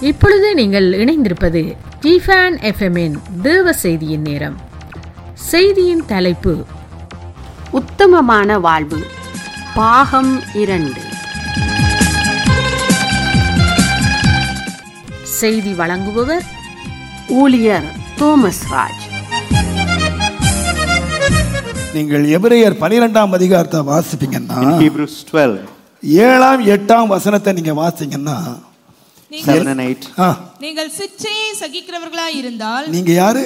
இப்பொழுது நீங்கள் இணைந்திருப்பது டிஃபேன் எஃப்எம்மின் தேவ செய்தியின் நேரம் செய்தியின் தலைப்பு உத்தமமான வாழ்வு பாகம் இரண்டு செய்தி வழங்குபவர் ஊழியர் தோமஸ் ராஜ் நீங்கள் எபிரேயர் பனிரெண்டாம் அதிகாரத்தை வாசிப்பீங்கன்னா In Hebrews 12, ஏழாம் எட்டாம் வசனத்தை நீங்க வாசிங்கன்னா 7 and 8. ஆ, நீங்கள் சிற்றையை சகிக்கிறவர்களாய் இருந்தால் நீங்க யாரு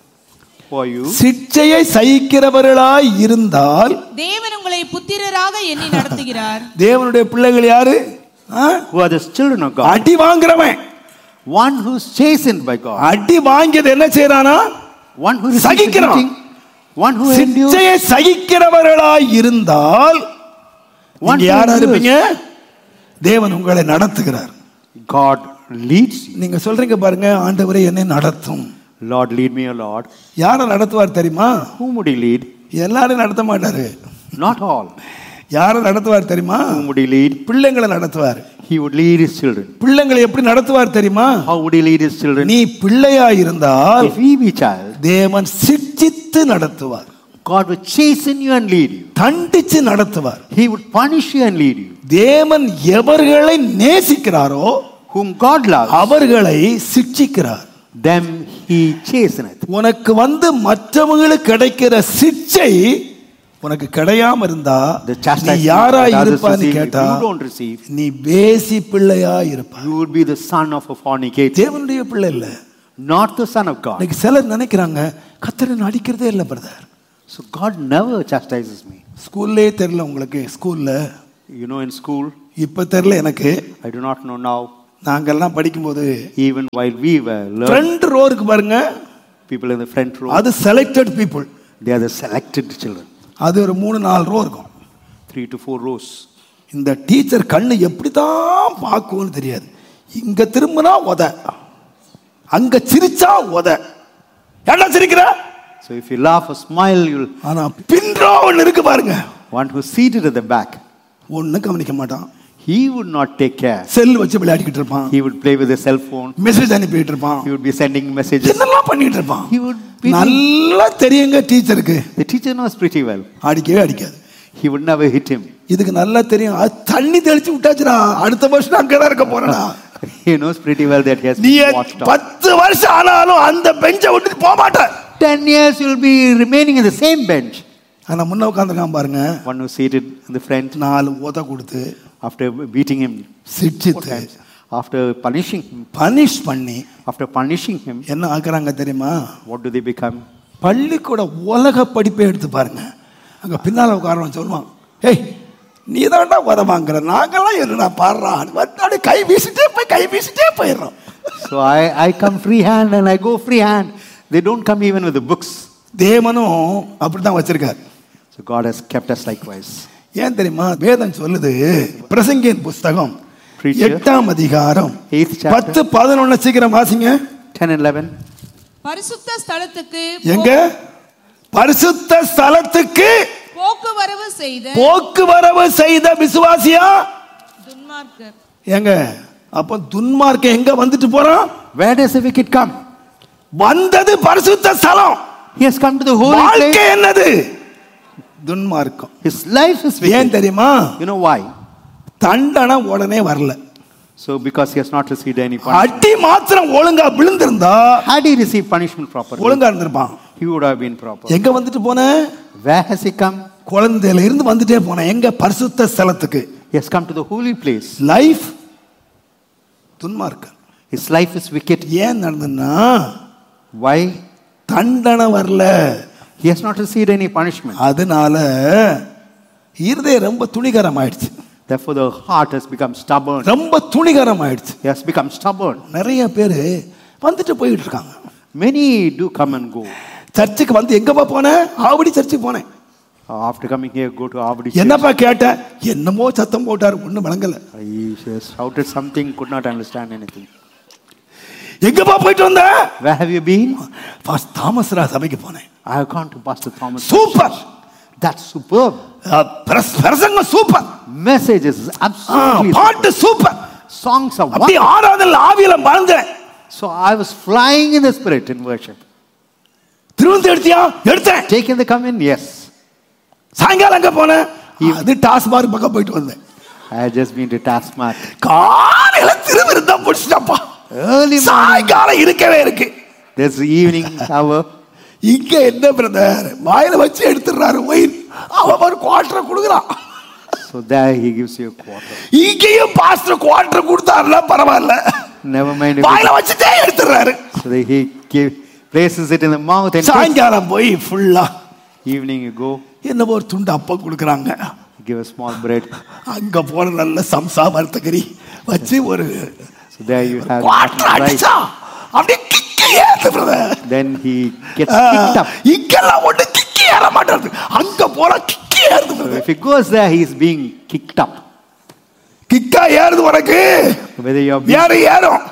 For you, சிற்சையை சகிக்கிறவர்களாய் இருந்தால் தேவன் உங்களை புத்திரராக எண்ணி நடத்துகிறார் தேவனுடைய பிள்ளைகள் யாரு ஆ? who are the children of God, அடி வாங்குறவன் one who's chastened by God, அடி வாங்கியது என்ன செய்யறானா one who receives the சகிக்கிறான். beating, one who endures, சிற்சையை சகிக்கிறவர்களாய் இருந்தால் One நீங்க யாரா who இருப்பீங்க தேவன் உங்களை நடத்துகிறார் God leads you. நீங்க சொல்றீங்க பாருங்க ஆண்டவரே என்னை நடத்தும் Lord, lead me, O Lord. யாரை நடத்துவார் தெரியுமா Whom would He lead? எல்லாரும் நடத்த மாட்டாரு Not all. யாரை நடத்துவார் தெரியுமா Whom would He lead? பிள்ளைங்களை நடத்துவார் He would lead His children. பிள்ளைங்களை எப்படி நடத்துவார் தெரியுமா How would He lead His children? நீ பிள்ளையா இருந்தால் If He be child, தேவன் சிட்சித்து நடத்துவார் God would chasten you and lead you. தண்டிச்சு நடத்துவார் He would punish you and lead you. தேவன் எவர்களை நேசிக்கிறாரோ Whom God loves, அவர்களை சிட்சிக்கிறார் them He chasteneth. உனக்கு வந்து மற்றவங்களுக்கு கிடைக்கிற சிட்சை உனக்கு கிடையாம இருந்தா The நீ chastisement யாரா that others இருப்பான்னு receive, if கேட்டா you don't receive, நீ பேசி பிள்ளையா இருப்ப you would be the son of a fornicator, தேவனுடைய பிள்ளை இல்ல not the son of God. இன்னைக்கு சிலர் நினைக்கிறாங்க கத்தரன் அடிக்கிறதே இல்லை brother So God never chastises me. ஸ்கூல்லே தெரியல உங்களுக்கு ஸ்கூல்ல You know, in school, இப்ப தெரியல எனக்கு I do not know now, நாங்கெல்லாம் படிக்கும்போது even while we were learning, front row இருக்கு பாருங்க people in the front row, அது selected people they are the selected children. அது ஒரு மூணு நாலு ரோ இருக்கும் Three to four rows. இந்த டீச்சர் கண்ணு எப்படி தான் பார்க்கும்னு தெரியாது இங்க திரும்பினா உத அங்க சிரிச்சா உத ஏன்டா சிரிக்கிற So if you laugh or smile, you'll ஆனா பின்றோ ஒண்ணு இருக்கு பாருங்க one who's seated at the back. ஒன்னும் கவனிக்க மாட்டான் He would not take care. செல் வச்சு விளையாடிக்கிட்டு இருப்பான் He would play with a cell phone. Message அனுப்பிட்டு இருப்பான் He would be sending messages. என்னெல்லாம் பண்ணிட்டு இருப்பான் He would be. நல்லா தெரியுங்க டீச்சருக்கு The teacher knows pretty well. அடிக்கவே அடிக்காது He would never hit him. இதுக்கு நல்லா தெரியும் அது தண்ணி தெளிச்சு விட்டாச்சுடா அடுத்த வருஷம் அங்கதான் இருக்க போறேனா He knows pretty well that he has நீ been watched out. பத்து வருஷம் ஆனாலும் அந்த பெஞ்சை விட்டு போக மாட்ட Ten years you'll be remaining in the same bench. ஆனா முன்ன உட்காந்துருக்கான் பாருங்க One who's seated in the front நாலு உத கொடுத்து after beating him four சிட்சித்து times, after punishing him, punish பண்ணி after punishing him, என்ன ஆக்குறாங்க தெரியுமா what do they become? பள்ளிக்கூட உலக படிப்பை எடுத்து பாருங்க அங்க பின்னால உட்காரவன் சொல்லுவான் ஏய் நீ தான்டா உத வாங்குற நாங்கெல்லாம் என்னடா பாடுறா வந்து கை வீசிட்டே போய் கை வீசிட்டே போயிடுறோம் So I, I come free hand and I go free hand. They don't come even with the books. தேவனும் அப்படித்தான் வச்சிருக்காரு So God has kept us likewise. ஏன் தெரியுமா வேதம் சொல்லுது பிரசங்கியின் புஸ்தகம் Preacher. எட்டாம் அதிகாரம் Eighth chapter. பத்து பதினொன்னு சீக்கிரம் வாசிங்க 10 and 11. பரிசுத்த ஸ்தலத்துக்கு எங்க பரிசுத்த ஸ்தலத்துக்கு போக்குவரவு செய்த போக்குவரவு செய்த விசுவாசியா துன்மார்க்கர் எங்க அப்ப துன்மார்க்க எங்க வந்துட்டு போறான் Where does the wicked come? வந்தது பரிசுத்த ஸ்தலம் He has come to the holy வாழ்க்கை place. என்னது துன்மார்க்கம் His life is ஏன் wicked. தெரியுமா You know why? தண்டனை உடனே வரல So because he has not received any punishment. அடி மாத்திரம் ஒழுங்கா விழுந்திருந்தா Had he received punishment properly, ஒழுங்கா இருந்திருப்பான் he would have been proper. எங்க வந்துட்டு போன Where has he come? குழந்தையில இருந்து வந்துட்டே போன எங்க பரிசுத்த ஸ்தலத்துக்கு He has come to the holy place. Life துன்மார்க்கம் His life is wicked. ஏன் நடந்ததுன்னா Why? தண்டனை வரல He has not received any punishment. அதனால இருதயம் ரொம்ப துணிகரம் ஆயிடுச்சு Therefore, the heart has become stubborn. ரொம்ப துணிகரம் ஆயிடுச்சு He has become stubborn. நிறைய பேர் வந்துட்டு போயிட்டு இருக்காங்க Many do come and go. சர்ச்சுக்கு வந்து எங்கப்பா போனேன் ஆவடி சர்ச்சுக்கு போனேன் Uh, After coming here, go to Avadi. என்னப்பா கேட்டேன் என்னமோ சத்தம் போட்டாரு ஒண்ணும் விளங்கல He has shouted something, could not understand anything. எங்கப்பா போயிட்டு வந்த Where have you been? Pastor தாமஸ்ரா சபைக்கு போனேன் I have gone to Pastor Thomas. Super That's superb. பிரசங்கம் சூப்பர் Message is absolutely பாட்டு சூப்பர் songs of அப்படி wonder. ஆராதனை ஆவியில வாழ்ந்தேன் So I was flying in the spirit in worship. திருவந்து எடுத்தியா எடுத்தேன் Taking the come in? Yes. சாயங்காலம் அங்க போனேன் அது டாஸ்மார்க் பக்கம் போயிட்டு வந்தேன் I had just been to Taskmark. காலையில திருவிருந்தா முடிச்சிட்டப்பா Early morning, சாயங்காலம் இருக்கவே இருக்கு there's the evening hour. இங்க என்ன பிரதர் வாயில வச்சு எடுத்துடுறாரு ஒயின் அவன் ஒரு குவார்டர் கொடுக்குறான் So there he gives you a quarter. இங்கேயும் பாஸ்டர் குவார்டர் கொடுத்தாருல பரவாயில்ல Never mind if வாயில it, வச்சுட்டே எடுத்துடுறாரு so that he give, places it in the mouth and takes. சாயங்காலம் போய் ஃபுல்லா evening you go, என்னவோ ஒரு துண்டு அப்பம் கொடுக்குறாங்க give a small bread. அங்க போன நல்ல சம்சா வறுத்தக்கறி வச்சு ஒரு So there you have quarter mutton rice. அடிச்சா அப்படியே கிக்க ஏத்து brother Then he gets kicked up. இங்கெல்லாம் ஒண்ணு கிக்கி ஏற மாட்டேறது அங்க போனா கிக்கி ஏறுது So brother. if he goes there, he's being kicked up. கிக்கா ஏறுது உனக்கு Whether you're being, ஏற ஏறும்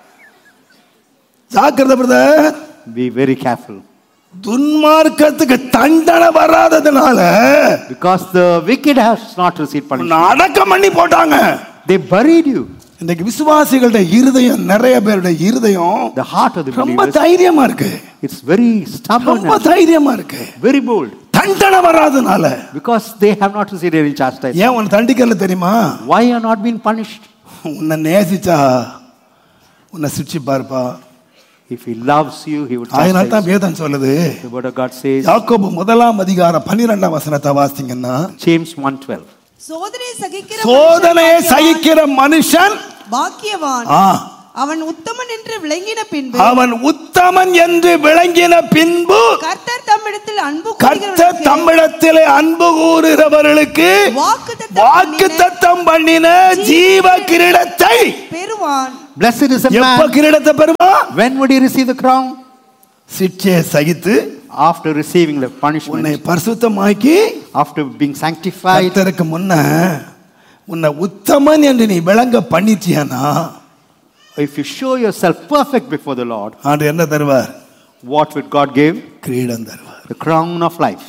ஜாக்கிரதை பிரதர் be very careful. துன்மார்க்கத்துக்கு தண்டனை வராததுனால Because the wicked has not received punishment. அடக்கம் பண்ணி போட்டாங்க They buried you. இன்னைக்கு விசுவாசிகளுடைய இருதயம் நிறைய பேருடைய இருதயம் The heart of the ரொம்ப believers, தைரியமா இருக்கு it's very stubborn, ரொம்ப and தைரியமா இருக்கு very bold. தண்டனை வராதனால Because they have not received any chastisement. ஏன் உன்னை தண்டிக்கல தெரியுமா Why are not being punished? உன்னை நேசிச்சா உன்னை சிரிச்சுப்பாருப்பா If he loves you, he would அதனால chastise தான் you. வேதம் சொல்லுது The word of God says, யாக்கோபு முதலாம் அதிகாரம் பன்னிரெண்டாம் வசனத்தை வாசிங்கன்னா James 1.12. சோதனை சகிக்கிற சோதனையை மனுஷன் சகிக்கிற மனுஷன் பாக்கியவான் ஆ, அவன் உத்தமன் என்று விளங்கின பின்பு அவன் உத்தமன் என்று விளங்கின பின்பு கர்த்தர் தம்மிடத்தில் அன்பு கர்த்தர் கூறுகிறவர்களுக்கு தம்மிடத்திலே அன்பு கூறுகிறவர்களுக்கு வாக்குத்தத்தம் வாக்கு பண்ணின தத்தம் பண்ணின ஜீவ கிரீடத்தை பெறுவான் Blessed is the எப்ப man. கிரீடத்தை பெறுமா When would he receive the crown? சிற்சையை சகித்து After receiving the உன்னை punishment, பரிசுத்தமாக்கி after being sanctified, கர்த்தருக்கு முன்ன உன்னை உத்தமன் என்று நீ விளங்க பண்ணிச்சியானா if you show yourself perfect before the Lord, ஆண்டு என்ன தருவார் what would God give? கிரீடம் தருவார் The crown of life.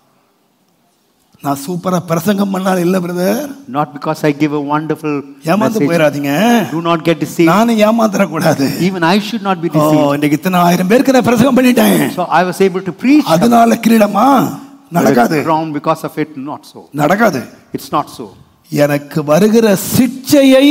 நான் சூப்பரா பிரசங்கம் பண்ணால் இல்ல brother Not because I give a wonderful ஏமாந்து message. போயிடாதீங்க Do not get deceived. நானும் ஏமாந்துட கூடாது Even I should not be O deceived. இன்னைக்கு இத்தனை ஆயிரம் பேருக்கு நான் பிரசங்கம் பண்ணிட்டேன் So I was able to preach அதனால கிரீடமா நடக்காது the crown because of it. Not so. நடக்காது It's not so. எனக்கு வருகிற சிக்ஷையை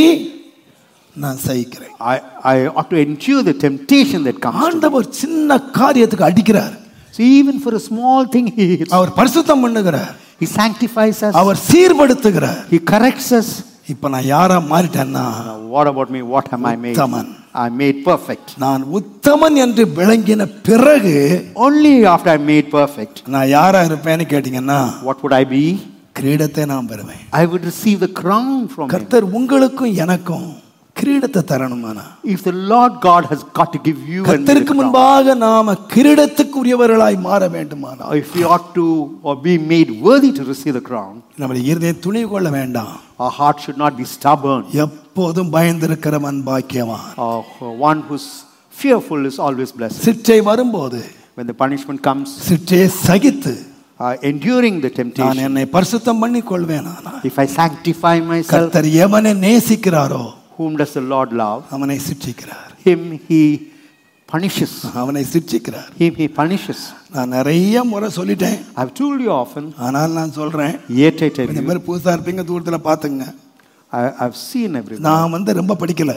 நான் சகிக்கிறேன் I, I ought to endure the temptation that comes. To me. ஆண்டவர் சின்ன காரியத்துக்கு அடிக்கிறார் So even for a small thing, he, அவர் பரிசுத்தம் பண்ணுகிறார் he sanctifies us. Our சீர்படுத்துகிறார் He corrects us. இப்ப நான் யாரா மாறிட்டேன்னா Now, what about me? What am I made? Uthaman. I'm made perfect. நான் உத்தமன் என்று விளங்கின பிறகு Only after I'm made perfect, நான் யாரா இருப்பேன்னு கேட்டீங்கன்னா what would I be? கிரீடத்தை நான் பெறுவேன் I would receive the crown from him. கர்த்தர் உங்களுக்கும் எனக்கும் கிரீடத்தை தரணுமானா If the Lord God has got to give you and me the கர்த்தருக்கு crown, முன்பாக நாம கிரீடத்துக்குரியவர்களாய் மாற வேண்டுமானா if we ought to or be made worthy to receive the crown, நம்முடைய இருதயம் துணி கொள்ள வேண்டாம் our heart should not be stubborn. எப்போதும் பயந்திருக்கிறவன் பாக்கியவான் Or one who's fearful is always blessed. சிற்றை வரும்போது When the punishment comes, சிற்றையை சகித்து uh, enduring the நான் temptation, என்னை பரிசுத்தம் பண்ணி கொள்வேன் ஆனா if I sanctify myself, கர்த்தர் எவனை நேசிக்கிறாரோ whom does the Lord love? அவனை சிற்றிக்கிறார் Him he punishes. அவனை சிற்றிக்கிறார் Him he punishes. நான் நிறைய முறை சொல்லிட்டேன் I've told you often, ஆனால் நான் சொல்றேன் yet I tell இந்த you, மாதிரி புதுசா இருப்பீங்க தூரத்துல பாத்துங்க I, I've seen everything. நான் வந்து ரொம்ப படிக்கல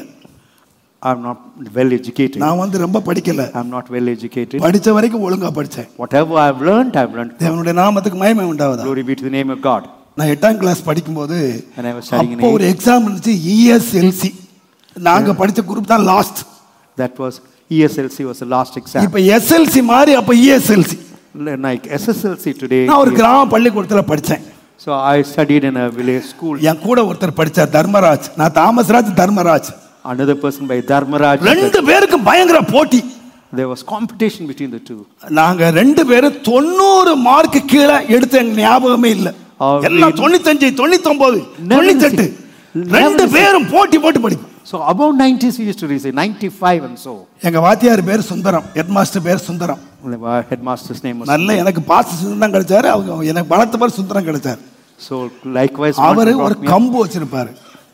I'm not well educated. நான் வந்து ரொம்ப படிக்கல I'm not well educated. படிச்ச வரைக்கும் ஒழுங்கா படிச்சேன் Whatever I've learned, I've learned. தேவனுடைய நாமத்துக்கு மகிமை உண்டாவதா Glory be to the name of God. நான் எட்டாம் கிளாஸ் படிக்கும்போது When I was studying in அப்போ ஒரு எக்ஸாம் இருந்துச்சு இஎஸ்எல்சி நாங்க படிச்ச குரூப் தான் last That was ESLC was the last exam. இப்ப எஸ்எல்சி மாதிரி அப்ப இஎஸ்எல்சி Like SSLC today. நான் ஒரு கிராம பள்ளிக்கூடத்துல படிச்சேன் So I studied in a village school. என் கூட ஒருத்தர் படிச்சார் தர்மராஜ் நான் தாமஸ்ராஜ் Dharmaraj Another person by Dharmaraj. ரெண்டு பேருக்கும் பயங்கர போட்டி There was competition between the two. நாங்க ரெண்டு பேரும் தொண்ணூறு மார்க் கீழே எடுத்த எங்க ஞாபகமே இல்ல ஆ, எல்லாம் we- தொண்ணூத்தஞ்சு தொண்ணூத்தொன்பது Never தொண்ணூத்தெட்டு received. ரெண்டு Never பேரும் போட்டி போட்டு படிப்போம் So about 90s we used to receive 95 and so. எங்க வாத்தியார் பேர் சுந்தரம் ஹெட் மாஸ்டர் பேர் Sundaram The headmaster's name was. நல்ல எனக்கு பாஸ் சுந்தரம் கிடைச்சாரு அவங்க எனக்கு வளர்த்த பேர் சுந்தரம் கிடைச்சாரு So likewise, one அவரு brought ஒரு me up. கம்பு வச்சிருப்பாரு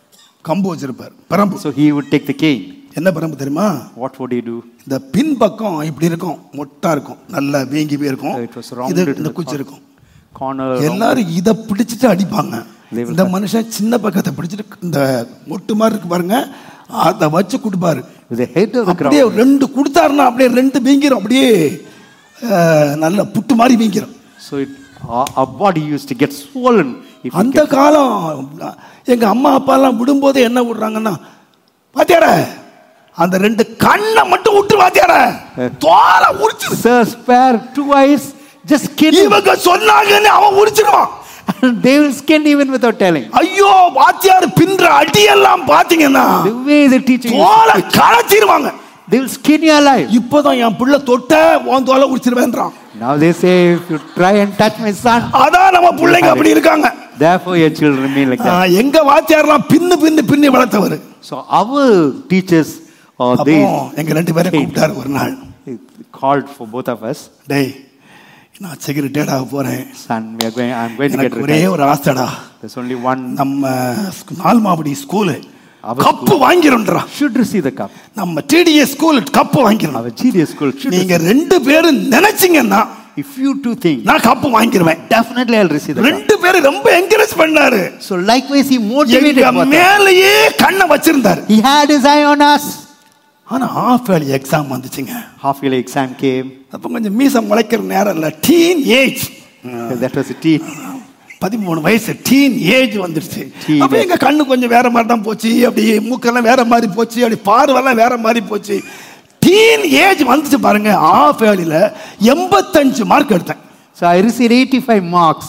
கம்பு வச்சிருப்பார் பிரம்பு So he would take the cane. என்ன பிரம்பு தெரியுமா What would he do? இந்த பின்பக்கம் இப்படி இருக்கும் மொட்டா இருக்கும் நல்லா வீங்கி போய் இருக்கும் It was இது rounded in இந்த the குச்சி corner. இருக்கும் Corner. எல்லாரும் இதை பிடிச்சிட்டு அடிப்பாங்க They will இந்த மனுஷன் சின்ன பக்கத்தை பிடிச்சிட்டு இந்த மொட்டு மாதிரி இருக்கு பாருங்க அதை வச்சு கொடுப்பாரு With the head of the அப்படியே ground. ரெண்டு கொடுத்தாருன்னா அப்படியே ரெண்டு வீங்கிரும் அப்படியே அஹ், நல்ல புட்டு மாதிரி வீங்கிரும் So it, our, our body used to get swollen. If it அந்த gets, காலம் எங்க அம்மா அப்பா எல்லாம் விடும்போது என்ன விடுறாங்கன்னா பாத்தியார அந்த ரெண்டு கண்ணை மட்டும் விட்டு பாத்தியார தோலை உரிச்சு Sir, spare two eyes, just skin him. இவங்க சொன்னாங்கன்னு அவன் உரிச்சிருவான் And they will skin even without telling. ஐயோ வாத்தியார் பின்ற அடியெல்லாம் பாத்தீங்கன்னா The way the teacher used தோலை to, களைச்சிருவாங்க they will skin you alive. இப்பதான் என் பிள்ளை தொட்ட உன் தோலை உரிச்சிருவேன்றான் Now they say, if you try and touch my son, அதான் நம்ம பிள்ளைங்க அப்படி இருக்காங்க therefore your children remain like that. ஆ, எங்க வாத்தியார்லாம் பின்னு பின்னு பின்னி வளர்த்தவர் So our teachers, or அப்போ they எங்க ரெண்டு பேரும் கூப்பிட்டாரு ஒரு நாள் called for both of us. டேய் நான் செக்ரட்டேட் ஆக போறேன் Son, we are going, I'm going to get எனக்கு ஒரே retired. ஒரு ஆசைடா There's only one. நம்ம ஸ்கூ- நால்மாபடி ஸ்கூலு அவர் கப்பு வாங்கிரும்ன்றா Should receive the cup. நம்ம டிடிஎஸ் ஸ்கூல் கப்பு வாங்கிரும் Our GDS school should. நீங்க ரெண்டு பேரும் நினைச்சீங்கன்னா If you two think, நான் கப்பு வாங்கிருவேன் definitely I'll receive the cup. ரெண்டு பேரும் ரொம்ப என்கரேஜ் பண்ணாரு So likewise, he motivated எங்க both of us. மேலேயே கண்ணை வச்சிருந்தாரு He had his eye on us. ஆனா ஆஃப் வேலி எக்ஸாம் வந்துச்சுங்க Half yearly exam came. அப்ப கொஞ்சம் மீசம் முளைக்கிற நேரம் இல்ல teen age That was a teen. பதிமூணு வயசு டீன் ஏஜ் வந்துருச்சு Teen அப்ப எங்க கண்ணு கொஞ்சம் வேற மாதிரி தான் போச்சு அப்படி மூக்கெல்லாம் வேற மாதிரி போச்சு அப்படி பார்வெல்லாம் வேற மாதிரி போச்சு டீன் ஏஜ் வந்துச்சு பாருங்க ஆஃப் வேலியில எண்பத்தஞ்சு மார்க் எடுத்தேன் So I received 85 marks.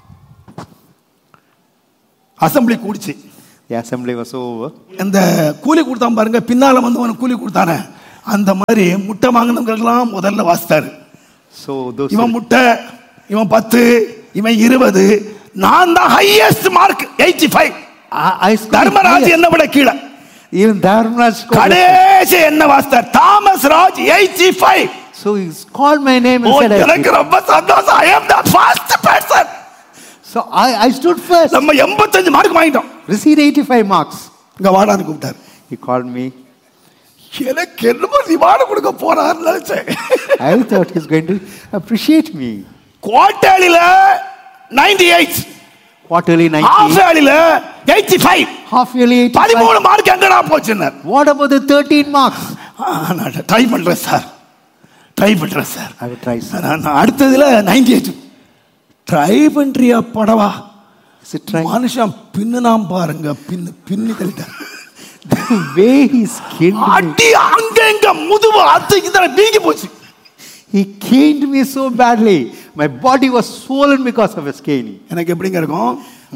Assembly கூடிச்சு The assembly was over. இந்த கூலி கொடுத்தான் பாருங்க பின்னால வந்து அவனுக்கு கூலி கொடுத்தானே அந்த மாதிரி முட்டை வாங்கினவங்களுக்கெல்லாம் முதல்ல வாசித்தாரு So those இவன் முட்டை இவன் பத்து இவன் இருபது நான் தான் highest mark eighty five I, I scored Dharmraj highest. என்ன விட கீழே Even Dharmraj scored. கடைசி என்ன வாஸ்தர் Thomas Raj eighty five So he called my name and said, I எனக்கு ரொம்ப சந்தோஷம் I am the first person So I, I stood first. நம்ம எண்பத்தஞ்சு மார்க் வாங்கிட்டோம் Received 85 marks. இங்க வாடான்னு கூப்பிட்டாரு He called me. எனக்கு என்னமோ ரிவார்டு கொடுக்க போறாருன்னு நினைச்சேன் I thought he's going to appreciate me. கோட்டாளில நைன்டி எயிட் Quarterly ஹாஃப் 90, ஏர்லில எயிட்டி ஃபைவ் half yearly 85. பதிமூணு மார்க் எங்கடா போச்சுன்னார் What about the 13 marks? ஆ, நான் ட்ரை பண்றேன் சார் ட்ரை பண்றேன் sir I will try, sir. நான் நான் அடுத்ததுல நைன்டி எயிட் ட்ரை பண்றியா படவா Is it trying? மனுஷன் பின்னுனாம் பாருங்க பின்னு பின்னி தள்ளிட்டார் The way he skinned me. அடி அங்க இங்க முதுவு அத்து இதான வீங்கி போச்சு He caned me so badly. My body was swollen because of his caning. எனக்கு எப்படிங்க இருக்கும்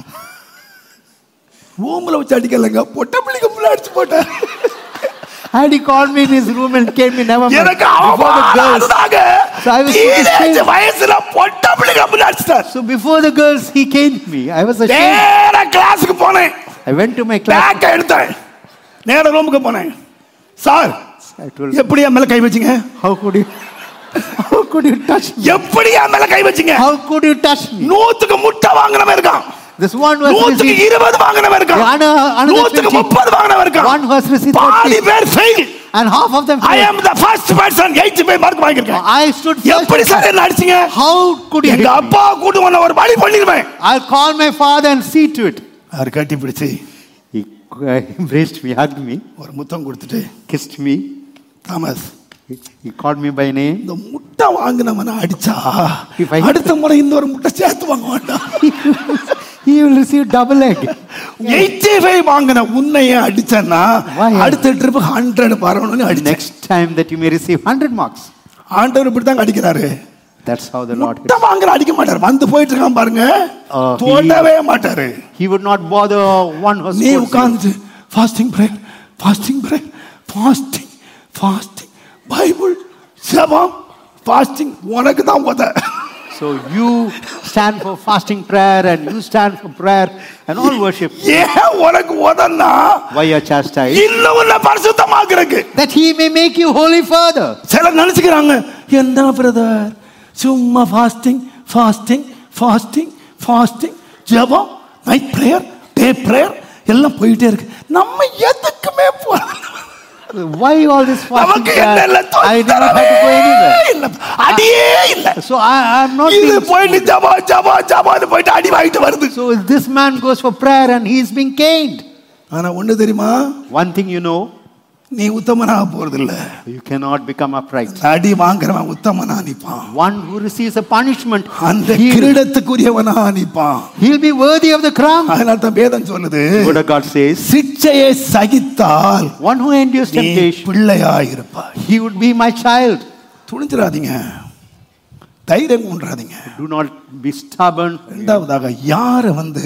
ரூம்ல வச்சு அடிக்கலங்க பொட்ட பிள்ளைக்கு முள்ள அடிச்சு போட்டேன் Had he called me in his room and caned me, never mind. எனக்கு Before the girls. அவமானதாங்க So I was so teenage ashamed. வயசுல பொட்ட பிள்ளைக்கு முள்ள அடிச்சிட்டார் So before the girls, he caned me. I was ashamed. நேரா கிளாஸுக்கு போனேன் I went to my class. பேக்க எடுத்தேன் நேரா ரூமுக்கு போனேன் சார் I told, எப்படி என் மேல கை வச்சீங்க how could you, how could you touch me? எப்படி என் மேல கை வச்சீங்க How could you touch me? நூத்துக்கு முட்டை வாங்கினவன் இருக்கான் This one was நூத்துக்கு received, இருபது வாங்கினவன் இருக்கான் Another- another நூத்துக்கு 50. முப்பது வாங்கினவன் இருக்கான் One was received பாதி 30. பேர் fail and half of them I failed. Am the first person eighty five mark வாங்கியிருக்கேன் I stood எப்படி first. சார் என்ன அடிச்சீங்க How could you எங்க hit me? அப்பா கூட்டு உன்னை ஒரு வழி பண்ணிடுவேன் I'll call my father and see to it. அவர் கட்டி பிடிச்சு He uh, embraced me, hugged me, ஒரு முத்தம் கொடுத்துட்டு kissed me. Thomas He, he called me by name. இந்த முட்டை வாங்கினவன அடிச்சா If I- அடுத்த முறை இன்னொரு முட்டை சேர்த்து வாங்க வேண்டாம் he will receive double egg. Eighty five வாங்கின உன்னைய அடிச்சேன்னா Why? அடுத்த ட்ரிப் ஹண்ட்ரட் வரணும்னு அடிச்சேன் Next time that you may receive 100 marks. ஆண்டவர் இப்படி தான் அடிக்கிறாரு That's how the Lord முட்டை hits. வாங்குற அடிக்க மாட்டாரு வந்து போயிட்டு இருக்கான் பாருங்க Oh, he- தொடவே மாட்டாரு He would not bother one who நீ scores உட்கார்ந்து fasting prayer fasting prayer fasting fasting bible ஜெபம் ஃபாஸ்டிங் உனக்கு தான் உத So you stand for fasting prayer and you stand for prayer and all worship. ஏன் உனக்கு உதன்னா Why you are chastised? இன்னும் உன்னை பரிசுத்தமாக்குறதுக்கு That he may make you holy further. சிலர் நினைச்சுக்கிறாங்க என்ன பிரதர் சும்மா ஃபாஸ்டிங் ஃபாஸ்டிங் ஃபாஸ்டிங் ஃபாஸ்டிங் ஜெபம் நைட் பிரேயர் டே பிரேயர் எல்லாம் போயிட்டே இருக்கு நம்ம எதுக்குமே போல Why all this fasting நமக்கு என்ன இல்ல prayer? I did not have to go தொந்தரவே anywhere. இல்ல அடியே இல்ல So I am not இது being போயிட்டு ஜபா ஜபா ஜபான்னு போயிட்டு அடி வாங்கிட்டு வருது So this man goes for prayer and he is being caned. ஆனா ஒண்ணு தெரியுமா One thing you know, நீ உத்தமனாக போறது இல்ல you cannot become upright. அடி வாங்குறவன் உத்தமனா நிப்பான் One who receives a punishment, அந்த he'll, கிரீடத்துக்குரியவனா Nippon he'll be worthy of the crown. அதனால தான் வேதம் சொல்லுது The word of God says, சிக்ஷையை சகித்தால் one who endures நீ temptation, பிள்ளையாய் இருப்பாய் he would be my child. துணிஞ்சிடாதீங்க தைரியம் கொண்டாதீங்க Do not be stubborn. இரண்டாவதாக யார் வந்து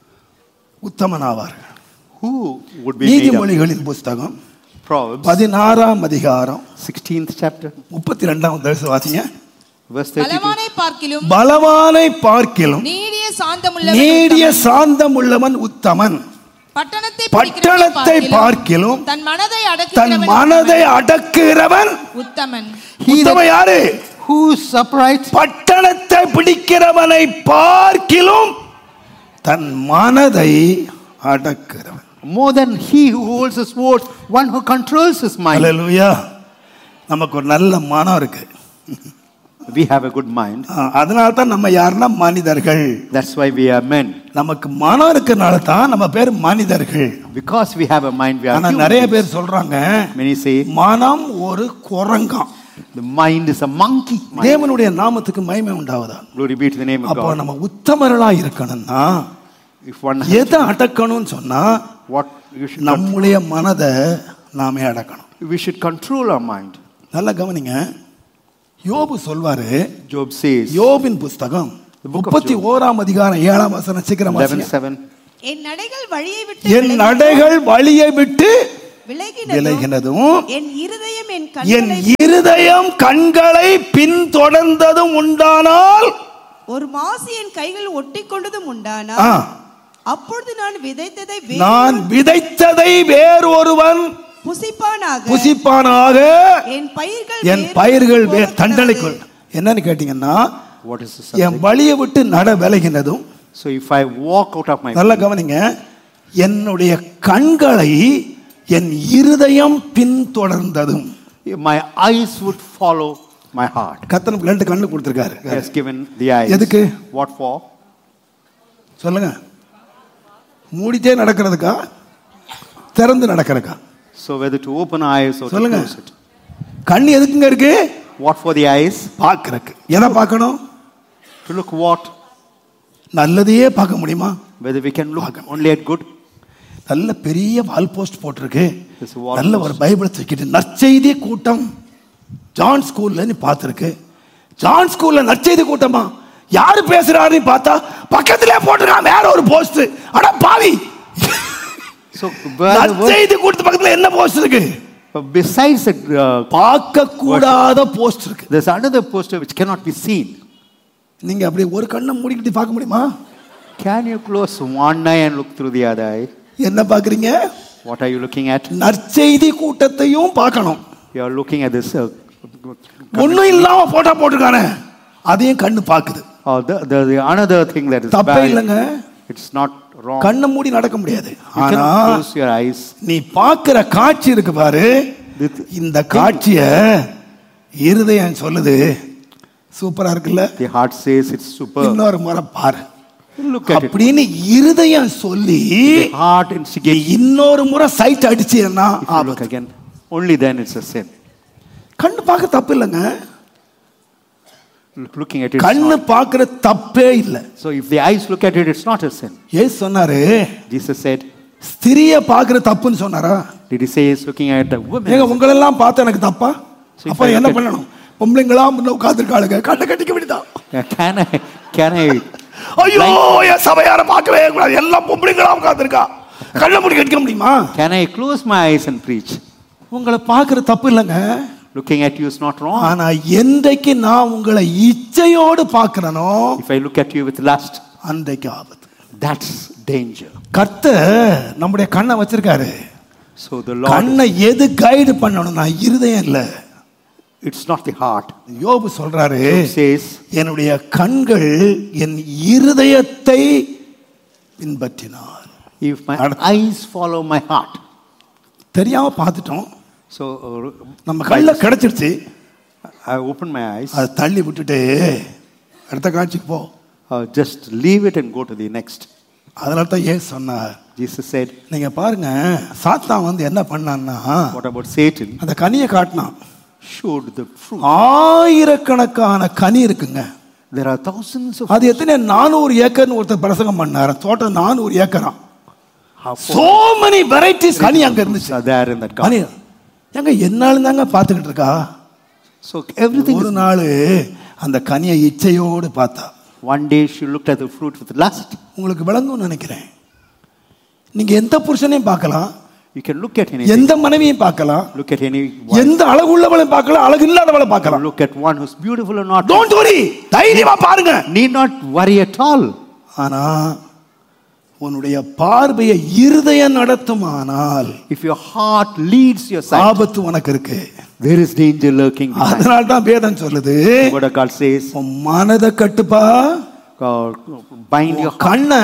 உத்தமனாவார்கள் Who would be made up? நீதிமொழிகளின் புஸ்தகம் Proverbs, பதினாறாம் அதிகாரம் 16th chapter, முப்பத்தி ரெண்டாம் தரிசு வாசிங்க verse 32. பலவானை பார்க்கிலும் பலவானை பார்க்கிலும் நீடிய சாந்தமுள்ள நீடிய சாந்தம் உள்ளவன் உத்தமன் பட்டணத்தை பட்டணத்தை பிடிக்கிறவனை பார்க்கிலும் தன் மனதை தன் அடக்குகிறவன் மனதை அடக்குகிறவன் உத்தமன் உத்தமன் யாரு Who's upright? பட்டணத்தை பிடிக்கிறவனை பார்க்கிலும் தன் மனதை அடக்குகிறவன் More than he who holds his words, one who controls his mind. அல்லேலூயா நமக்கு ஒரு நல்ல மனம் இருக்கு We have a good mind. அதனால தான் நம்ம யாருன்னா மனிதர்கள் That's why we are men. நமக்கு மனம் இருக்கறனால தான் நம்ம பேர் மனிதர்கள் Because we have a mind, we are ஆனா human நிறைய beings. பேர் சொல்றாங்க Many say மனம் ஒரு குரங்காம் the mind is a monkey. Mind. தேவனுடைய நாமத்துக்கு மகிமை உண்டாவதா Glory be to the name of அப்போ God. நம்ம உத்தமர்களா இருக்கணும்னா If one எதை அடக்கணும்னு சொன்னா what you should நம்முடைய மனதை நாமே அடக்கணும் we should control our mind. நல்லா கவனிங்க யோபு சொல்வாரு Job says யோபின் புஸ்தகம் The book of முப்பத்தி Job. ஓராம் அதிகாரம் ஏழாம் வசனம் சீக்கிரம் 11 வாசிங்க. 7. என் நடைகள் வழியை விட்டு என் விலகினதும், நடைகள் வழியை விட்டு விலகினதும் விலகினதும் என் இருதயம் என் என் கண்களை இருதயம் கண்களை பின்தொடர்ந்ததும் உண்டானால் ஒரு மாசு என் கைகள் ஒட்டி கொண்டதும் உண்டானா ஆ, அப்பொழுது நான் விதைத்ததை வே- நான் விதைத்ததை வேறொருவன் புசிப்பானாக புசிப்பானாக என் பயிர்கள் என் வேறு பயிர்கள் வே- போகக்கூடாது. தண்டனைக்குள் என்னன்னு கேட்டீங்கன்னா What is the subject? என் வழியை விட்டு நட விலகினதும் So if I walk out of my நல்லா கவனிங்க என்னுடைய கண்களை என் இருதயம் பின்தொடர்ந்ததும் my eyes would follow my heart. கத்தனுக்கு ரெண்டு கண்ணு கொடுத்துருக்காரு He has given the eyes. எதுக்கு? What for? சொல்லுங்க மூடிட்டே நடக்கிறதுக்கா திறந்து நடக்கிறதுக்கா So whether to open eyes or to சொல்லுங்க. close it. கண் எதுக்குங்க இருக்கு What for the eyes? பார்க்கறக்கு எதை பார்க்கணும் To look what? நல்லதையே பார்க்க முடியுமா Whether we can look only at good. நல்ல பெரிய வால் போஸ்ட் போட்டிருக்கு This wall நல்ல ஒரு பைபிளை தூக்கிட்டு நற்செய்தி கூட்டம் ஜான் ஸ்கூல்ல நீ பார்த்துருக்கு ஜான் ஸ்கூல்ல நற்செய்தி கூட்டமா யாரு பேசுறாருன்னு பார்த்தா பக்கத்திலே போட்டிருக்கான் வேற ஒரு போஸ்ட் அட பாவி So where the word, நற்செய்தி கூட்டத்து பக்கத்துல என்ன போஸ்ட் இருக்கு besides the, uh, பார்க்க கூடாத போஸ்ட் இருக்கு there's another poster which cannot be seen. நீங்க அப்படி ஒரு கண்ணை மூடிக்கிட்டு பார்க்க முடியுமா Can you close one eye and look through the other eye? என்ன பார்க்கறீங்க What are you looking at? நற்செய்தி கூட்டத்தையும் பார்க்கணும் You are looking at this. Uh, ஒண்ணும் இல்லாம போட்டா போட்டிருக்கானே அதையும் கண்ணு பாக்குது oh, the, the, the another thing that is தப்பே bad. இல்லைங்க It's not wrong. கண்ணை மூடி நடக்க முடியாது You ஆனா cannot close your eyes. நீ பார்க்கிற காட்சி இருக்கு பாரு With- இந்த காட்சிய இருதயம் சொல்லுது சூப்பரா இருக்குல்ல The heart says it's super. இன்னொரு முறை பாரு Look at it. அப்படின்னு இருதயம் சொல்லி The heart நீ instigates. இன்னொரு முறை சைட் அடிச்சேன்னா If you look again, only then it's a sin. கண்ணு பார்க்க தப்பு இல்லைங்க Look- Looking at it. it's கண்ணு not. பார்க்கிற தப்பே இல்லை So if the eyes look at it, it's not a sin. ஏசு சொன்னாரு Jesus said, ஸ்திரிய பார்க்கிற தப்புன்னு சொன்னாரா did he say he's looking at the woman? ஏங்க உங்களெல்லாம் பார்த்து எனக்கு தப்பா So if அப்ப I என்ன look at- பண்ணணும் பொம்பளைங்களா முன்ன உட்காந்துருக்காளுங்க கண்ணை கட்டிக்க வேண்டியதான் Yeah, Can I, can I, ஐயோ என் சபையார பார்க்கவே கூடாது எல்லாம் பொம்பளைங்களா உட்காந்துருக்கா கண்ணை மூடி கட்டிக்க முடியுமா can I close my eyes and preach? உங்களை பார்க்கிற தப்பு இல்லைங்க Looking at you is not wrong. ஆனா என்றைக்கு நான் உங்களை இச்சையோடு பார்க்கிறனோ If I look at you with lust, அன்றைக்கு ஆபத்து that's danger. கர்த்தர் நம்முடைய கண்ணை வச்சிருக்காரு So the Lord, கண்ணை எது கைடு பண்ணணும் நான் இருதயம் இல்ல it's not the heart. யோபு சொல்றாரு Job says, என்னுடைய கண்கள் என் இருதயத்தை பின்பற்றினார் If my Ard- eyes follow my heart. தெரியாம பார்த்துட்டோம் So uh, நம்ம கல்ல கிடைச்சிருச்சு I open my eyes. அதை தள்ளி விட்டுட்டு அடுத்த காட்சிக்கு போ Uh, just leave it and go to the next. அதனால தான் ஏன் சொன்னார் Jesus said, நீங்க பாருங்க சாத்தான் வந்து என்ன பண்ணான்னா What about Satan? அந்த கனியை காட்டினான் Showed the fruit. ஆயிரக்கணக்கான கனி இருக்குங்க There are thousands of அது எத்தனை நானூறு ஏக்கர்னு ஒருத்தர் பிரசங்கம் பண்ணாரு தோட்டம் நானூறு ஏக்கராம் how சோ many வெரைட்டிஸ் கனி அங்க இருந்துச்சு are there in that கனி garden. எங்க என்னாலும் தாங்க பார்த்துக்கிட்டு இருக்கா So everything ஒரு is. நாள் அந்த கனியை இச்சையோடு பார்த்தா One day she looked at the fruit with lust. உங்களுக்கு விளங்கும்னு நினைக்கிறேன் நீங்க எந்த புருஷனையும் பார்க்கலாம் You can look at anything. எந்த மனைவியும் பார்க்கலாம் Look at any wife. எந்த அழகுள்ளவளையும் பார்க்கலாம் அழகு இல்லாதவளை பார்க்கலாம் Look at one who's beautiful or not. Don't worry தைரியமா பாருங்க Need not worry at all. ஆனா உன்னுடைய பார்வையை இருதயம் நடத்துமானால் If your heart leads your sight, ஆபத்து உனக்கு இருக்கு there is danger lurking behind. அதனால தான் வேதம் சொல்லுது The word of God says, உன் மனதை கட்டுப்பா uh, bind your உன் heart. கண்ணை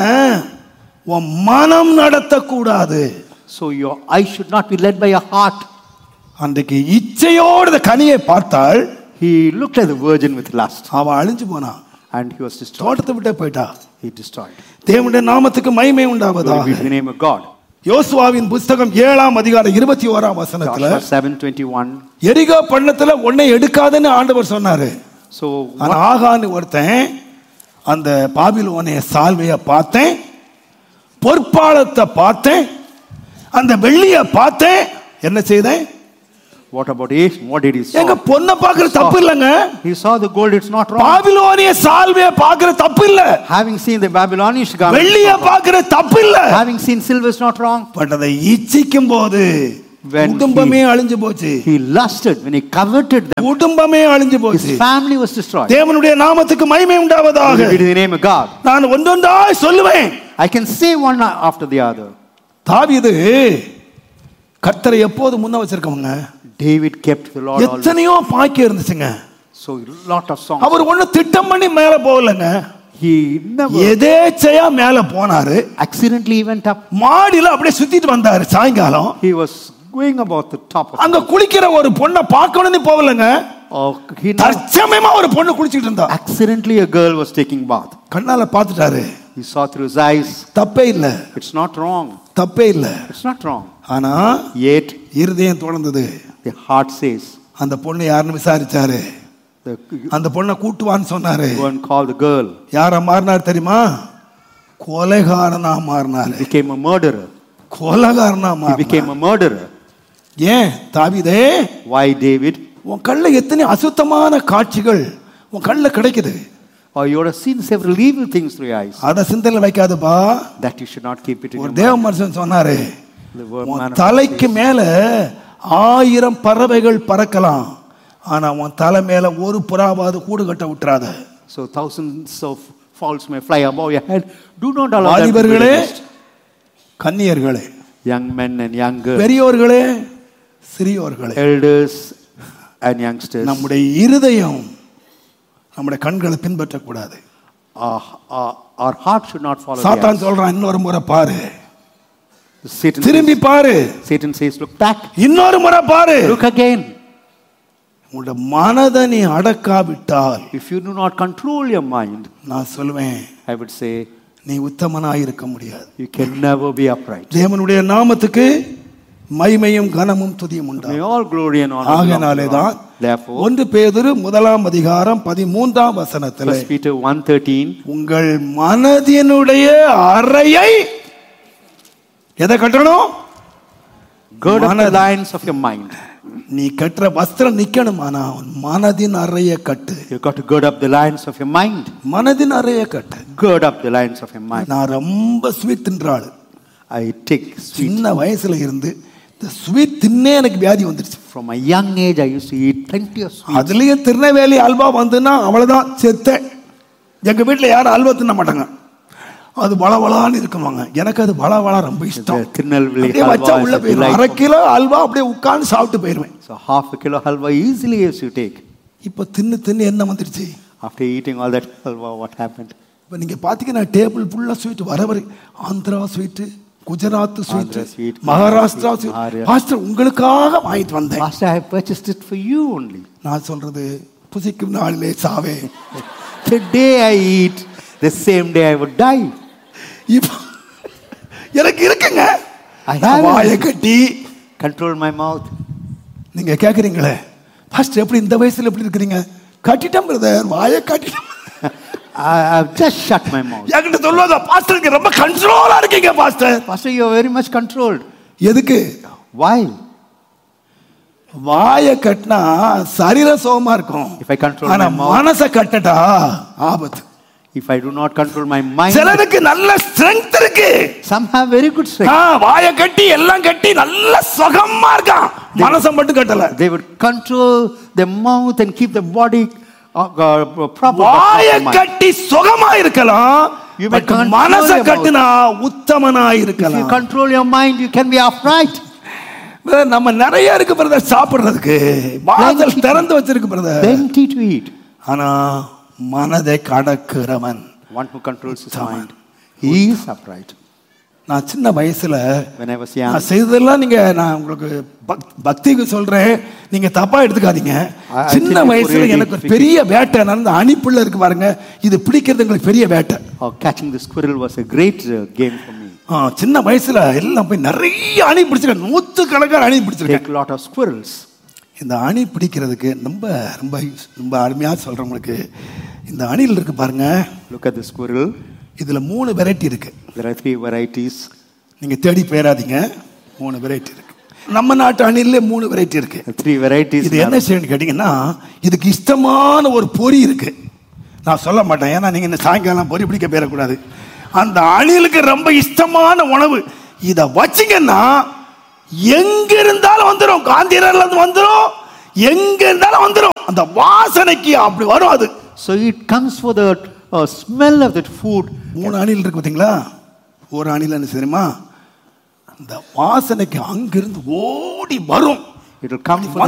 உன் மனம் நடத்தக்கூடாது So your eyes should not be led by your heart. அன்றைக்கு இச்சையோடு இந்த கனியை பார்த்தால் He looked at the virgin with lust அவன் அழிஞ்சு போனான் and he was destroyed. தோட்டத்தை விட்டே போயிட்டா He destroyed. தேவனுடைய நாமத்துக்கு மகிமை Glory be to உண்டாவதாக the name of God. யோசுவாவின் புஸ்தகம் ஏழாம் அதிகாரம் இருபத்தி ஓராம் வசனத்துல Joshua 7:21. எரிகோ பள்ளத்துல உன்னை எடுக்காதுன்னு ஆண்டவர் சொன்னாரு So ஆனா ஆகான்னு ஒருத்தன் அந்த பாபிலோனைய சால்வைய பார்த்தேன் பொற்பாலத்தை பார்த்தேன் அந்த வெள்ளிய பார்த்தேன் என்ன செய்தேன் what about Ace? What did he எங்க saw? பொண்ணை பாக்குற தப்பு இல்லைங்க He saw the gold. It's not wrong. பாபிலோனிய சால்வைய பாக்குற தப்பு இல்ல Having seen the Babylonish garment, வெள்ளிய பாக்குற தப்பு இல்ல having seen silver is not wrong. But அதை இச்சிக்கும் போது When குடும்பமே அழிஞ்சு போச்சு He lusted when he coveted them. குடும்பமே அழிஞ்சு His போச்சு family was destroyed. தேவனுடைய நாமத்துக்கு மகிமை உண்டாவதாக Glory be to the name of God. நான் ஒன்றொன்றாய் சொல்லுவேன் I can say one after the other. தாவீது கர்த்தரை எப்போது முன்ன வச்சிருக்கவங்க David kept the Lord always. எத்தனையோ பாக்கியம் இருந்துச்சுங்க So lot of songs. அவர் ஒண்ணு திட்டம் பண்ணி மேல போகலங்க He never எதேச்சையா மேல போனாரு accidentally went up. மாடியில அப்படியே சுத்திட்டு வந்தாரு சாயங்காலம் He was going about the top of அங்க குளிக்கிற ஒரு பொண்ணை பார்க்கணும்னு போகலங்க Oh, he not, தற்சமயமா ஒரு பொண்ணு குளிச்சிட்டு இருந்தா accidentally a girl was taking bath. கண்ணால பார்த்துட்டாரு He saw through his eyes. தப்பே இல்ல It's not wrong. தப்பே இல்ல It's not wrong. ஆனா Yet இருதயம் தொடர்ந்தது the heart says, அந்த பொண்ணு யாருன்னு விசாரிச்சாரு the, அந்த பொண்ணை கூட்டுவான்னு சொன்னாரு go and call the girl. யார மாறினார் தெரியுமா கொலைகாரனா மாறினாரு He became a murderer. கொலைகாரனா He மாறினார் became a murderer. ஏன் தாவிதே Why David? உன் கண்ணுல எத்தனை அசுத்தமான காட்சிகள் உன் கண்ணுல கிடைக்குது Or you would have seen several evil things through your eyes. அத சிந்தனையில வைக்காதப்பா That you should not keep it in ஒரு your தேவ mind. மனுஷன் சொன்னாரு The word உன் man of தலைக்கு மேல ஆயிரம் பறவைகள் பறக்கலாம் ஆனா உன் தலை மேல ஒரு புறாவாவது கூடு கட்ட விட்டுறாத So thousands of fowls may fly above your head. Do not allow them to be வாலிபர்களே released. கன்னியர்களே Young men and young girls, பெரியோர்களே சிறியோர்களே elders and youngsters. நம்முடைய இருதயம் நம்முடைய கண்களை பின்பற்றக்கூடாது Our, our, our heart should not follow the சாத்தான் eyes. சொல்றான் இன்னொரு முறை பாரு Satan திரும்பி says, பாரு Satan says, look back, இன்னொரு முறை பாரு look again. உங்களோட மனதை நீ அடக்காவிட்டால் If you do not control your mind, நான் சொல்லுவேன் I would say, நீ உத்தமனாய் இருக்க முடியாது you can never be upright. தேவனுடைய நாமத்துக்கு மைமையும் கனமும் துதியும் May உண்டாகும் all glory and honor belong to ஆகையினாலே God. தான் Therefore, ஒன்று பேதுரு முதலாம் அதிகாரம் பதிமூன்றாம் வசனத்தில் 1 Peter 1.13, உங்கள் மனதினுடைய அறையை எதை கட்டணும் gird up the மனது. lines of your mind. நீ கட்டுற வஸ்திரம் நிக்கணுமானா உன் மனதின் அறைய கட்டு You've got to gird up the lines of your mind. மனதின் அறைய கட்டு Gird up the lines of your mind. நான் ரொம்ப ஸ்வீட் தின்றாள் I take sweet. சின்ன வயசுல இருந்து இந்த ஸ்வீட் தின்னே எனக்கு வியாதி வந்துருச்சு From a young age, I used to eat plenty of sweets. அதுலயும் திருநெல்வேலி அல்வா வந்துன்னா அவ்வளவுதான் செத்தேன் எங்க வீட்டுல யாரும் அல்வா தின்ன மாட்டாங்க அது வளவளான்னு இருக்குவாங்க எனக்கு அது வளவளா ரொம்ப இஷ்டம் The திருநெல்வேலி அப்படியே halwa வச்சா is உள்ள a போயிடும் delight. அரை கிலோ அல்வா அப்படியே உட்கார்ந்து சாப்பிட்டு போயிருவேன் So half a kilo halwa easily as you take. இப்ப தின்னு தின்னு என்ன வந்துருச்சு After eating all that halwa, what happened? இப்ப நீங்க பாத்தீங்கன்னா டேபிள் ஃபுல்லா ஸ்வீட் வர வரை Andhra sweet Gujarat sweet Andhra sweet, Maharashtra Maharashtra, sweet Maharashtra. Pastor உங்களுக்காக வாங்கிட்டு வந்தேன் Pastor, I have purchased it for you only. நான் சொல்றது புசிக்கும் நாளிலே சாவே The day I eat, the same day I would die. இப்போ எனக்கு இருக்குங்க I நான் have it. வாயை கட்டி Control my mouth. நீங்க கேக்குறீங்களே பாஸ்டர் எப்படி இந்த வயசுல எப்படி இருக்கிறீங்க கட்டிட்டேன் பிரதர் வாயை கட்டிட்டேன் I have just shut my mouth. என்கிட்ட சொல்லுவாங்க பாஸ்டருக்கு ரொம்ப கண்ட்ரோலா இருக்கீங்க pastor Pastor, you are very much controlled. எதுக்கு Why? வாயை கட்டினா சரீரம் சுகமா இருக்கும் If I control ஆனா my mouth- மனசை கட்டட்டா ஆபத்து If I do not control my mind, சிலருக்கு நல்ல ஸ்ட்ரென்த் இருக்கு some have very good ah, strength. வாயை கட்டி எல்லாம் கட்டி நல்ல சுகமா இருக்கான் மனசை மட்டும் கட்டல They would control their mouth and keep the body uh, uh, proper. but not வாயை the mind. கட்டி சுகமா இருக்கலாம் You may but control மனசை your mouth. கட்டினா உத்தமனா If you இருக்கலாம் control your mind, you can be upright. Brother, நம்ம நிறைய இருக்கு பிரதர் சாப்பிடுறதுக்கு வாசல் Plenty. திறந்து வச்சிருக்கு பிரதர் Plenty to eat. ஆனா மனதை கடக்கிறவன் One who controls his Uttaman. mind, he is upright. நான் சின்ன வயசுல When I was young, நான் செய்ததெல்லாம் நீங்க நான் உங்களுக்கு பக்- பக்திக்கு சொல்றேன் நீங்க தப்பா எடுத்துக்காதீங்க I- I சின்ன think வயசுல for எனக்கு ஒரு really பெரிய வேட்டை நடந்த அணிப்புள்ள இருக்கு பாருங்க இது பிடிக்கிறது எங்களுக்கு பெரிய வேட்டை oh, catching the squirrel was a great uh, game for me. ஆ, சின்ன வயசுல எல்லாம் போய் நிறைய அணி பிடிச்சிருக்கேன் நூத்து கணக்கான அணி பிடிச்சிருக்கேன் Take a lot of squirrels. இந்த அணி பிடிக்கிறதுக்கு ரொம்ப ரொம்ப ரொம்ப அருமையாக சொல்கிறேன் உங்களுக்கு இந்த அணில் இருக்கு பாருங்க Look at the squirrel. இதுல மூணு வெரைட்டி இருக்கு There are three varieties. நீங்க தேடி போயிடாதீங்க மூணு வெரைட்டி இருக்கு நம்ம நாட்டு அணில்ல மூணு வெரைட்டி இருக்கு Three varieties. இது என்ன செய்யணும் கேட்டீங்கன்னா இதுக்கு இஷ்டமான ஒரு பொறி இருக்கு நான் சொல்ல மாட்டேன் ஏன்னா நீங்க இந்த சாயங்காலம் பொறி பிடிக்க போயிடக்கூடாது அந்த அணிலுக்கு ரொம்ப இஷ்டமான உணவு இத வச்சீங்கன்னா எங்க இருந்தாலும் வந்துடும் காந்திரர்ல இருந்து வந்துடும் எங்க இருந்தாலும் வந்துடும் அந்த வாசனைக்கு அப்படி வரும் அது So it comes for the uh, smell of that food. மூணு அணில் இருக்கு பாத்தீங்களா ஒரு அணில் என்ன தெரியுமா அந்த வாசனைக்கு அங்கிருந்து ஓடி வரும் It will come for the